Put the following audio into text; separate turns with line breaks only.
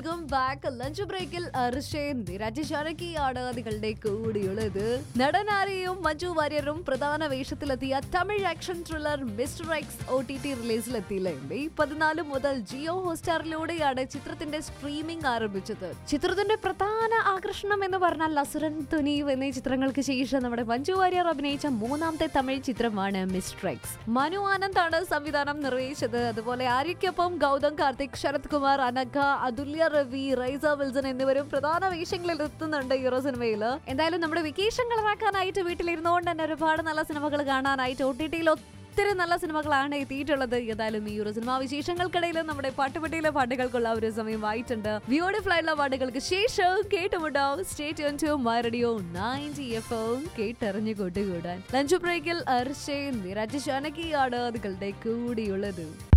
welcome back lunch ബ്രേക്കിൽ അർഷയും നിരാജ് ശാരക്കിയാണ് നിങ്ങളുടെ കൂടിയുള്ളത് നടനാരെയും മഞ്ജു വാര്യരും പ്രധാന വേഷത്തിലെത്തിയ Tamil action thriller Mister X O T T റിലീസിലെത്തിയില്ലേ മെയ് പതിനാല് മുതൽ ജിയോ ഹോട്ട്സ്റ്റാറിലൂടെയാണ് ചിത്രത്തിന്റെ സ്ട്രീമിംഗ് ആരംഭിച്ചത് ചിത്രത്തിന്റെ പ്രധാന ആകർഷണം എന്ന് പറഞ്ഞാൽ അസുരൻ തുനീവ് എന്നീ ചിത്രങ്ങൾക്ക് ശേഷം നമ്മുടെ മഞ്ജു വാര്യർ അഭിനയിച്ച മൂന്നാമത്തെ തമിഴ് ചിത്രമാണ് മിസ്റ്റർ എക്സ് മനു ആനന്ദാണ് സംവിധാനം നിർവഹിച്ചത് അതുപോലെ ആര്യയ്ക്കൊപ്പം ഗൗതം കാർത്തിക് ശരത് കുമാർ അനഘ അതുല്യ രവി റൈസ വിൽസൺ എന്നിവരും പ്രധാന വേഷങ്ങളിൽ എത്തുന്നുണ്ട് ഹീറോ സിനിമയിൽ എന്തായാലും നമ്മുടെ വെക്കേഷൻ കളറാക്കാനായിട്ട് വീട്ടിലിരുന്നുകൊണ്ട് തന്നെ ഒരുപാട് നല്ല സിനിമകൾ കാണാനായിട്ട് ഒ ടി ടിയിൽ ഒത്തിരി നല്ല സിനിമകളാണ് എത്തിയിട്ടുള്ളത് ഏതായാലും ഈ ഒരു സിനിമാ വിശേഷങ്ങൾക്കിടയിൽ നമ്മുടെ പാട്ടുപെട്ടിയിലെ പാട്ടുകൾക്കുള്ള ഒരു സമയമായിട്ടുണ്ട് ബ്യൂട്ടിഫുൾ ആയിട്ടുള്ള പാട്ടുകൾക്ക് ശേഷം കേട്ടുമുണ്ടാവും state to my radio ninety F M കേട്ടറിഞ്ഞു കൊണ്ടുകൂടാൻ ലഞ്ച് ബ്രേക്കിൽ അർഷയും നിരജ് ശാനകിയാണ് നിങ്ങളുടെ കൂടിയുള്ളത്